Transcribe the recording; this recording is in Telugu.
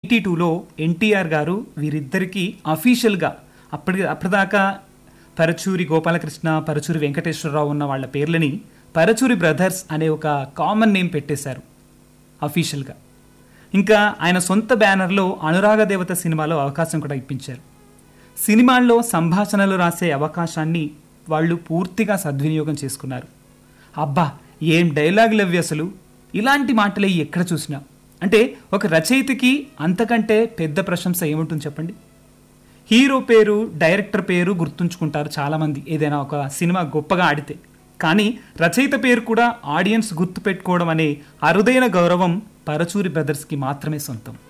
ఎయిటీ టూలో ఎన్టీఆర్ గారు వీరిద్దరికీ అఫీషియల్గా అప్పటి అప్పటిదాకా పరచూరి గోపాలకృష్ణ పరచూరి వెంకటేశ్వరరావు ఉన్న వాళ్ళ పేర్లని పరచూరి బ్రదర్స్ అనే ఒక కామన్ నేమ్ పెట్టేశారు అఫీషియల్గా ఇంకా ఆయన సొంత బ్యానర్లో అనురాగ దేవత సినిమాలో అవకాశం కూడా ఇప్పించారు సినిమాల్లో సంభాషణలు రాసే అవకాశాన్ని వాళ్ళు పూర్తిగా సద్వినియోగం చేసుకున్నారు అబ్బా ఏం డైలాగులు అవి అసలు ఇలాంటి మాటలే ఎక్కడ చూసినా అంటే ఒక రచయితకి అంతకంటే పెద్ద ప్రశంస ఏముంటుంది చెప్పండి హీరో పేరు డైరెక్టర్ పేరు గుర్తుంచుకుంటారు చాలామంది ఏదైనా ఒక సినిమా గొప్పగా ఆడితే కానీ రచయిత పేరు కూడా ఆడియన్స్ గుర్తుపెట్టుకోవడం అనే అరుదైన గౌరవం పరచూరి బ్రదర్స్కి మాత్రమే సొంతం